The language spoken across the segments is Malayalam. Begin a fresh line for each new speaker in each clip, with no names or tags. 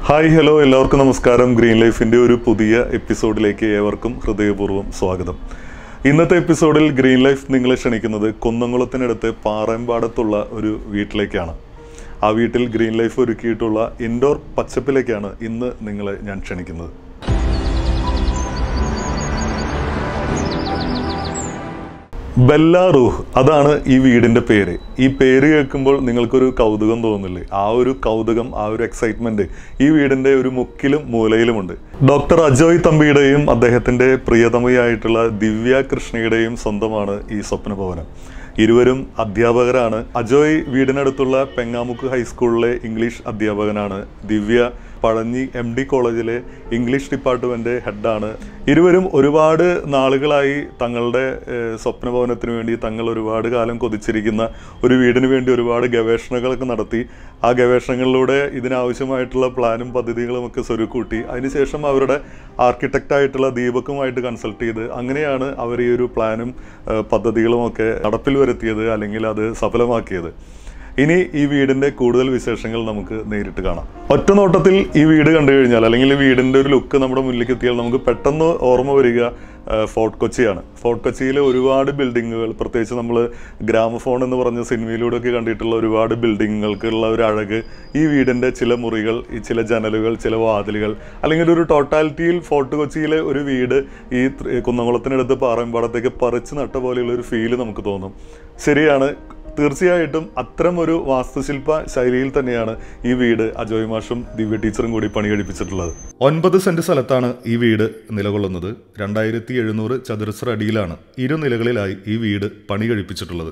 ഹായ് ഹലോ എല്ലാവർക്കും നമസ്കാരം ഗ്രീൻ ലൈഫിൻ്റെ ഒരു പുതിയ എപ്പിസോഡിലേക്ക് ഏവർക്കും ഹൃദയപൂർവ്വം സ്വാഗതം ഇന്നത്തെ എപ്പിസോഡിൽ ഗ്രീൻ ലൈഫ് നിങ്ങളെ ക്ഷണിക്കുന്നത് കുന്നംകുളത്തിനടുത്ത് പാറയമ്പാടത്തുള്ള ഒരു വീട്ടിലേക്കാണ് ആ വീട്ടിൽ ഗ്രീൻ ലൈഫ് ഒരുക്കിയിട്ടുള്ള ഇൻഡോർ പച്ചപ്പിലേക്കാണ് ഇന്ന് നിങ്ങളെ ഞാൻ ക്ഷണിക്കുന്നത് ബെല്ല റൂഹ് അതാണ് ഈ വീടിന്റെ പേര് ഈ പേര് കേൾക്കുമ്പോൾ നിങ്ങൾക്കൊരു കൗതുകം തോന്നുന്നില്ലേ ആ ഒരു കൗതുകം ആ ഒരു എക്സൈറ്റ്മെന്റ് ഈ വീടിന്റെ ഒരു മുക്കിലും മൂലയിലുമുണ്ട് ഡോക്ടർ അജോയ് തമ്പിയുടെയും അദ്ദേഹത്തിന്റെ പ്രിയതമയായിട്ടുള്ള ദിവ്യ കൃഷ്ണയുടെയും സ്വന്തമാണ് ഈ സ്വപ്നഭവനം ഇരുവരും അധ്യാപകരാണ് അജോയ് വീടിനടുത്തുള്ള പെങ്ങാമുക്ക് ഹൈസ്കൂളിലെ ഇംഗ്ലീഷ് അധ്യാപകനാണ് ദിവ്യ പഴഞ്ഞി എം ഡി കോളേജിലെ ഇംഗ്ലീഷ് ഡിപ്പാർട്ട്മെന്റ് ഹെഡാണ് ഇരുവരും ഒരുപാട് നാളുകളായി തങ്ങളുടെ ഏഹ്, സ്വപ്നഭവനത്തിന് വേണ്ടി തങ്ങൾ ഒരുപാട് കാലം കൊതിച്ചിരിക്കുന്ന ഒരു വീടിന് വേണ്ടി ഒരുപാട് ഗവേഷണങ്ങളൊക്കെ നടത്തി ആ ഗവേഷണങ്ങളിലൂടെ ഇതിനാവശ്യമായിട്ടുള്ള പ്ലാനും പദ്ധതികളും ഒക്കെ സ്വരുക്കൂട്ടി അതിനുശേഷം അവരുടെ ആർക്കിടെക്റ്റായിട്ടുള്ള ദീപക്കുമായിട്ട് കൺസൾട്ട് ചെയ്ത് അങ്ങനെയാണ് അവർ ഈ ഒരു പ്ലാനും ഏഹ്, പദ്ധതികളും ഒക്കെ നടപ്പിൽ വരുത്തിയത് അല്ലെങ്കിൽ അത് സഫലമാക്കിയത് ഇനി ഈ വീടിന്റെ കൂടുതൽ വിശേഷങ്ങൾ നമുക്ക് നേരിട്ട് കാണാം ഒറ്റ നോട്ടത്തിൽ ഈ വീട് കണ്ടു കഴിഞ്ഞാൽ അല്ലെങ്കിൽ ഈ വീടിന്റെ ഒരു ലുക്ക് നമ്മുടെ മുന്നിലേക്ക് എത്തിയാൽ നമുക്ക് പെട്ടെന്ന് ഓർമ്മ വരിക ആ, ഫോർട്ട് കൊച്ചിയാണ് ഫോർട്ട് കൊച്ചിയിലെ ഒരുപാട് ബിൽഡിങ്ങുകൾ പ്രത്യേകിച്ച് നമ്മൾ ഗ്രാമഫോൺ എന്ന് പറഞ്ഞ സിനിമയിലൂടെയൊക്കെ കണ്ടിട്ടുള്ള ഒരുപാട് ബിൽഡിങ്ങുകൾക്കുള്ള ഒരു അഴക് ഈ വീടിന്റെ ചില മുറികൾ ഈ ചില ജനലുകൾ ചില വാതിലുകൾ അല്ലെങ്കിൽ ഒരു ടോട്ടാലിറ്റിയിൽ ഫോർട്ട് കൊച്ചിയിലെ ഒരു വീട് ഈ ത്ര- കുന്നംകുളത്തിനടുത്ത് പാറമ്പാടത്തേക്ക് പറിച്ചു നട്ട പോലെയുള്ള ഒരു ഫീല് നമുക്ക് തോന്നും ശരിയാണ് തീർച്ചയായിട്ടും അത്തരം ഒരു വാസ്തുശില്പ ശൈലിയിൽ തന്നെയാണ് ഈ വീട് അജോയ് മാഷും ദിവ്യ ടീച്ചറും കൂടി പണി കഴിപ്പിച്ചിട്ടുള്ളത് ഒൻപത് സെന്റ് സ്ഥലത്താണ് ഈ വീട് നിലകൊള്ളുന്നത് രണ്ടായിരത്തി എഴുന്നൂറ് ചതുരശ്ര അടിയിലാണ് ഇരു നിലകളിലായി ഈ വീട് പണി കഴിപ്പിച്ചിട്ടുള്ളത്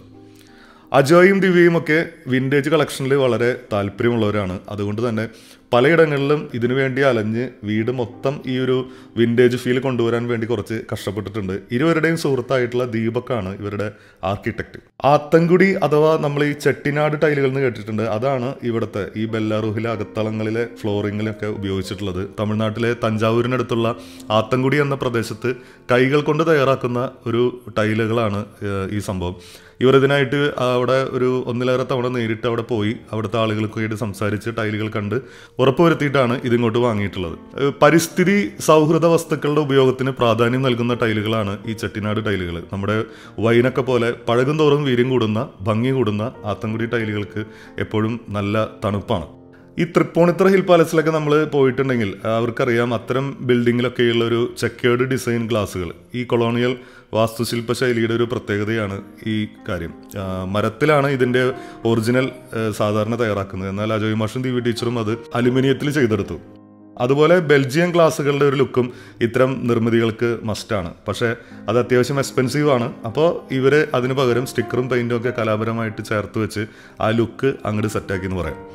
അജോയും ദിവ്യയും ഒക്കെ വിൻറ്റേജ് കളക്ഷനിൽ വളരെ താല്പര്യമുള്ളവരാണ് അതുകൊണ്ട് തന്നെ പലയിടങ്ങളിലും ഇതിനു വേണ്ടി അലഞ്ഞ് വീട് മൊത്തം ഈ ഒരു വിൻറ്റേജ് ഫീൽ കൊണ്ടുവരാൻ വേണ്ടി കുറച്ച് കഷ്ടപ്പെട്ടിട്ടുണ്ട് ഇരുവരുടെയും സുഹൃത്തായിട്ടുള്ള ദീപക്കാണ് ഇവരുടെ ആർക്കിടെക്ട് ആത്തൻകുടി അഥവാ നമ്മൾ ഈ ചെട്ടിനാട് ടൈലുകൾ എന്ന് കേട്ടിട്ടുണ്ട് അതാണ് ഇവിടുത്തെ ഈ ബെല്ലാറൂഹിലെ അകത്തളങ്ങളിലെ ഫ്ലോറിങ്ങിലൊക്കെ ഉപയോഗിച്ചിട്ടുള്ളത് തമിഴ്നാട്ടിലെ തഞ്ചാവൂരിനടുത്തുള്ള ആത്തൻകുടി എന്ന പ്രദേശത്ത് കൈകൾ കൊണ്ട് തയ്യാറാക്കുന്ന ഒരു ടൈലുകളാണ് ഏഹ്, ഈ സംഭവം ഇവർ ഇതിനായിട്ട് അവിടെ ഒരു ഒന്നിലേറെ തവണ നേരിട്ട് അവിടെ പോയി അവിടുത്തെ ആളുകൾക്കായിട്ട് സംസാരിച്ച് ടൈലുകൾ കണ്ട് ഉറപ്പുവരുത്തിയിട്ടാണ് ഇതിങ്ങോട്ട് വാങ്ങിയിട്ടുള്ളത് ഏഹ് പരിസ്ഥിതി സൗഹൃദ വസ്തുക്കളുടെ ഉപയോഗത്തിന് പ്രാധാന്യം നൽകുന്ന ടൈലുകളാണ് ഈ ചെട്ടിനാട് ടൈലുകൾ നമ്മുടെ വൈനൊക്കെ പോലെ പഴകും തോറും വീര്യം കൂടുന്ന ഭംഗി കൂടുന്ന ആത്തൻകുടി ടൈലുകൾക്ക് എപ്പോഴും നല്ല തണുപ്പാണ് ഈ തൃപ്പൂണിത്തറ ഹിൽ പാലസിലൊക്കെ നമ്മൾ പോയിട്ടുണ്ടെങ്കിൽ അവർക്കറിയാം അത്തരം ബിൽഡിങ്ങിലൊക്കെയുള്ള ഒരു ചെക്കേർഡ് ഡിസൈൻ ഗ്ലാസുകൾ ഈ കൊളോണിയൽ വാസ്തുശില്പ ശൈലിയുടെ ഒരു പ്രത്യേകതയാണ് ഈ കാര്യം ആ, മരത്തിലാണ് ഇതിൻ്റെ ഒറിജിനൽ ആ, സാധാരണ തയ്യാറാക്കുന്നത് എന്നാൽ അജോയ് മാഷും ദിവ്യ ടീച്ചറും അത് അലുമിനിയത്തിൽ ചെയ്തെടുത്തു അതുപോലെ ബെൽജിയം ഗ്ലാസുകളുടെ ഒരു ലുക്കും ഇത്തരം നിർമ്മിതികൾക്ക് മസ്റ്റാണ് പക്ഷേ അത് അത്യാവശ്യം എക്സ്പെൻസീവ് ആണ് അപ്പോൾ ഇവർ അതിന് പകരം സ്റ്റിക്കറും പെയിൻറ്റും ഒക്കെ കലാപരമായിട്ട് ചേർത്ത് വെച്ച് ആ ലുക്ക് അങ്ങോട്ട് സെറ്റാക്കി എന്ന് പറയാം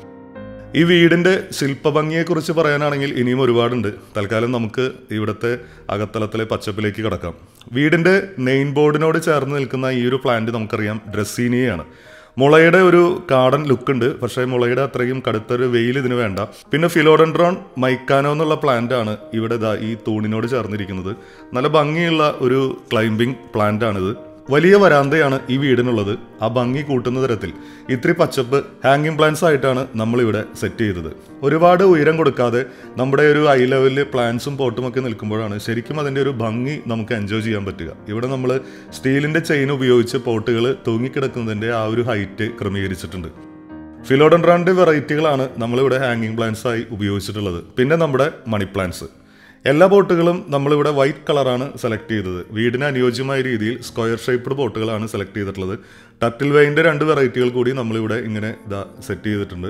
ഈ വീടിന്റെ ശില്പഭംഗിയെക്കുറിച്ച് പറയാനാണെങ്കിൽ ഇനിയും ഒരുപാടുണ്ട് തൽക്കാലം നമുക്ക് ഇവിടുത്തെ അകത്തളത്തിലെ പച്ചപ്പിലേക്ക് കിടക്കാം വീടിന്റെ നെയിൻ ബോർഡിനോട് ചേർന്ന് നിൽക്കുന്ന ഈ ഒരു പ്ലാന്റ് നമുക്കറിയാം ഡ്രസ്സീനിയാണ് മുളയുടെ ഒരു കാടൻ ലുക്ക് ഉണ്ട് പക്ഷേ മുളയുടെ അത്രയും കടുത്തൊരു വെയിൽ ഇതിന് വേണ്ട പിന്നെ ഫിലോഡൻഡ്രോൺ മൈക്കാനോ എന്നുള്ള പ്ലാന്റ് ആണ് ഇവിടെ ദാ ഈ തൂണിനോട് ചേർന്നിരിക്കുന്നത് നല്ല ഭംഗിയുള്ള ഒരു ക്ലൈംബിംഗ് പ്ലാന്റ് ആണിത് വലിയ വരാന്തയാണ് ഈ വീടിനുള്ളത് ആ ഭംഗി കൂട്ടുന്ന തരത്തിൽ ഇത്തിരി പച്ചപ്പ് ഹാങ്ങിങ് പ്ലാന്റ്സ് ആയിട്ടാണ് നമ്മളിവിടെ സെറ്റ് ചെയ്തത് ഒരുപാട് ഉയരം കൊടുക്കാതെ നമ്മുടെ ഒരു ഐ ലെവലിൽ പ്ലാന്റ്സും പോട്ടും ഒക്കെ നിൽക്കുമ്പോഴാണ് ശരിക്കും അതിൻ്റെ ഒരു ഭംഗി നമുക്ക് എൻജോയ് ചെയ്യാൻ പറ്റുക ഇവിടെ നമ്മൾ സ്റ്റീലിൻ്റെ ചെയിൻ ഉപയോഗിച്ച് പോട്ടുകൾ തൂങ്ങിക്കിടക്കുന്നതിൻ്റെ ആ ഒരു ഹൈറ്റ് ക്രമീകരിച്ചിട്ടുണ്ട് ഫിലോഡൻഡ്രാൻ്റെ വെറൈറ്റികളാണ് നമ്മളിവിടെ ഹാങ്ങിങ് പ്ലാന്റ്സ് ആയി ഉപയോഗിച്ചിട്ടുള്ളത് പിന്നെ നമ്മുടെ മണി പ്ലാന്റ്സ് എല്ലാ ബോട്ടുകളും നമ്മളിവിടെ വൈറ്റ് കളറാണ് സെലക്ട് ചെയ്തത് വീടിന് അനുയോജ്യമായ രീതിയിൽ സ്ക്വയർ ഷേപ്ഡ് ബോട്ടുകളാണ് സെലക്ട് ചെയ്തിട്ടുള്ളത് ടർട്ടിൽ വൈൻ്റെ രണ്ട് വെറൈറ്റികൾ കൂടി നമ്മളിവിടെ ഇങ്ങനെ ഇതാ സെറ്റ് ചെയ്തിട്ടുണ്ട്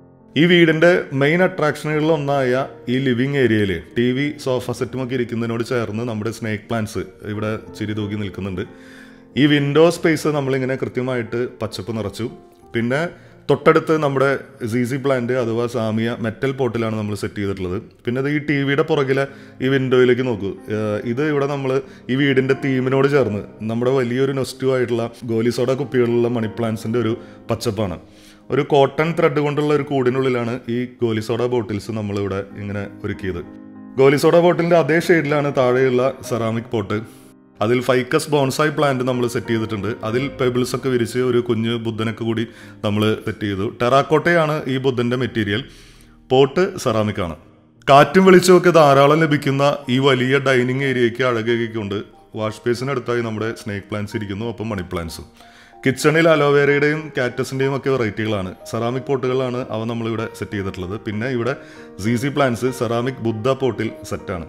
ഈ വീടിന്റെ മെയിൻ അട്രാക്ഷനുകളിൽ ഒന്നായ ഈ ലിവിങ് ഏരിയയിൽ ടി വി സോഫ സെറ്റുമൊക്കെ ഇരിക്കുന്നതിനോട് ചേർന്ന് നമ്മുടെ സ്നേക്ക് പ്ലാന്റ്സ് ഇവിടെ ചിരി തൂക്കി നിൽക്കുന്നുണ്ട് ഈ വിൻഡോ സ്പേസ് നമ്മളിങ്ങനെ കൃത്യമായിട്ട് പച്ചപ്പ് നിറച്ചു പിന്നെ തൊട്ടടുത്ത് നമ്മുടെ സീസി പ്ലാന്റ് അഥവാ സാമിയ മെറ്റൽ പോട്ടിലാണ് നമ്മൾ സെറ്റ് ചെയ്തിട്ടുള്ളത് പിന്നെ ഇത് ഈ ടി വിയുടെ പുറകിലെ ഈ വിൻഡോയിലേക്ക് നോക്കൂ ഏഹ് ഇത് ഇവിടെ നമ്മൾ ഈ വീടിൻ്റെ തീമിനോട് ചേർന്ന് നമ്മുടെ വലിയൊരു നൊസ്റ്റു ആയിട്ടുള്ള ഗോലിസോഡ കുപ്പികളിലുള്ള മണി പ്ലാന്റ്സിൻ്റെ ഒരു പച്ചപ്പാണ് ഒരു കോട്ടൺ ത്രെഡ് കൊണ്ടുള്ള ഒരു കൂടിനുള്ളിലാണ് ഈ ഗോലിസോഡ ബോട്ടിൽസ് നമ്മളിവിടെ ഇങ്ങനെ ഒരുക്കിയത് ഗോലിസോഡ ബോട്ടിലിൻ്റെ അതേ ഷെയ്ഡിലാണ് താഴെയുള്ള സെറാമിക് പോട്ട് അതിൽ ഫൈക്കസ് ബോൺസായി പ്ലാന്റ് നമ്മൾ സെറ്റ് ചെയ്തിട്ടുണ്ട് അതിൽ പെബിൾസ് ഒക്കെ വിരിച്ച് ഒരു കുഞ്ഞ് ബുദ്ധനൊക്കെ കൂടി നമ്മൾ സെറ്റ് ചെയ്തു ടെറാക്കോട്ടയാണ് ഈ ബുദ്ധൻ്റെ മെറ്റീരിയൽ പോട്ട് സെറാമിക് ആണ് കാറ്റും വെളിച്ചമൊക്കെ ധാരാളം ലഭിക്കുന്ന ഈ വലിയ ഡൈനിങ് ഏരിയയ്ക്ക് അഴകേക്കിക്കൊണ്ട് വാഷ് ബേസിനടുത്തായി നമ്മുടെ സ്നേക്ക് പ്ലാന്റ്സ് ഇരിക്കുന്നു ഒപ്പം മണി പ്ലാന്റ്സും കിച്ചണിൽ അലോവേരയുടെയും കാറ്റസിൻ്റെയും ഒക്കെ വെറൈറ്റികളാണ് സെറാമിക് പോട്ടുകളാണ് അവ നമ്മളിവിടെ സെറ്റ് ചെയ്തിട്ടുള്ളത് പിന്നെ ഇവിടെ Z Z plants ceramic Buddha പോട്ടിൽ സെറ്റാണ്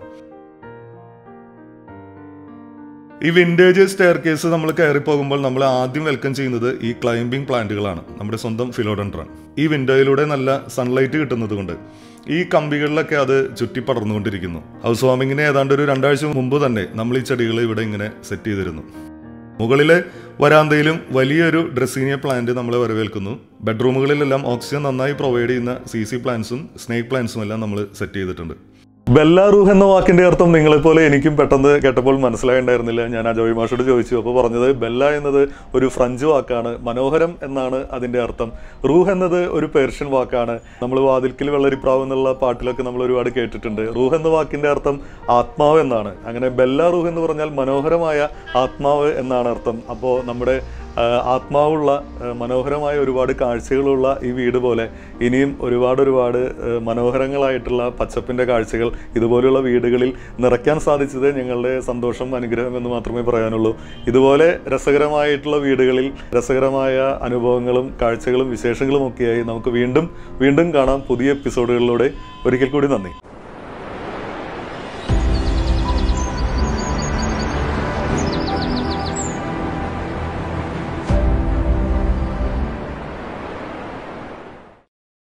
ഈ വിൻറ്റേജ് സ്റ്റെയർ കേസ് നമ്മൾ കയറി പോകുമ്പോൾ നമ്മൾ ആദ്യം വെൽക്കം ചെയ്യുന്നത് ഈ ക്ലൈംബിംഗ് പ്ലാന്റുകളാണ് നമ്മുടെ സ്വന്തം ഫിലോഡൻഡ്രൺ ഈ വിൻഡോയിലൂടെ നല്ല സൺലൈറ്റ് കിട്ടുന്നത് കൊണ്ട് ഈ കമ്പികളിലൊക്കെ അത് ചുറ്റി പടർന്നുകൊണ്ടിരിക്കുന്നു ഹൗസ് വാമിങ്ങിന് ഏതാണ്ട് ഒരു രണ്ടാഴ്ച മുമ്പ് തന്നെ നമ്മൾ ഈ ചെടികൾ ഇവിടെ ഇങ്ങനെ സെറ്റ് ചെയ്തിരുന്നു മുകളിലെ വരാന്തയിലും വലിയൊരു ഡ്രസ്സീനിയ പ്ലാന്റ് നമ്മളെ വരവേൽക്കുന്നു ബെഡ്റൂമുകളിലെല്ലാം ഓക്സിജൻ നന്നായി പ്രൊവൈഡ് ചെയ്യുന്ന സി സി പ്ലാന്റ്സും സ്നേക്ക് പ്ലാന്റ്സും എല്ലാം നമ്മൾ സെറ്റ് ചെയ്തിട്ടുണ്ട് ബെല്ലാറൂഹ് എന്ന വാക്കിന്റെ അർത്ഥം നിങ്ങളെപ്പോലെ എനിക്കും പെട്ടെന്ന് കേട്ടപ്പോൾ മനസ്സിലായിട്ടുണ്ടായിരുന്നില്ല ഞാൻ അജോയ് മാഷോട് ചോദിച്ചു അപ്പോൾ പറഞ്ഞത് ബെല്ല എന്നത് ഒരു ഫ്രഞ്ച് വാക്കാണ് മനോഹരം എന്നാണ് അതിന്റെ അർത്ഥം റൂഹ് എന്നത് ഒരു പേർഷ്യൻ വാക്കാണ് നമ്മൾ വാതിൽക്കിൽ വെള്ളരിപ്രാവ് എന്നുള്ള പാട്ടിലൊക്കെ നമ്മൾ ഒരുപാട് കേട്ടിട്ടുണ്ട് റൂഹ് എന്ന വാക്കിന്റെ അർത്ഥം ആത്മാവ് എന്നാണ് അങ്ങനെ ബെല്ല റൂഹ് എന്ന് പറഞ്ഞാൽ മനോഹരമായ ആത്മാവ് എന്നാണ് അർത്ഥം അപ്പോൾ നമ്മുടെ ആ, ആത്മാവുള്ള ആ, മനോഹരമായ ഒരുപാട് കാഴ്ചകളുള്ള ഈ വീട് പോലെ ഇനിയും ഒരുപാട് ഒരുപാട് ആ, മനോഹരങ്ങളായിട്ടുള്ള പച്ചപ്പിൻ്റെ കാഴ്ചകൾ ഇതുപോലെയുള്ള വീടുകളിൽ നിറയ്ക്കാൻ സാധിച്ചത് ഞങ്ങളുടെ സന്തോഷം അനുഗ്രഹം എന്ന് മാത്രമേ പറയാനുള്ളൂ ഇതുപോലെ രസകരമായിട്ടുള്ള വീടുകളിൽ രസകരമായ അനുഭവങ്ങളും കാഴ്ചകളും വിശേഷങ്ങളും ഒക്കെയായി നമുക്ക് വീണ്ടും വീണ്ടും കാണാം പുതിയ എപ്പിസോഡുകളിലൂടെ ഒരിക്കൽ കൂടി നന്ദി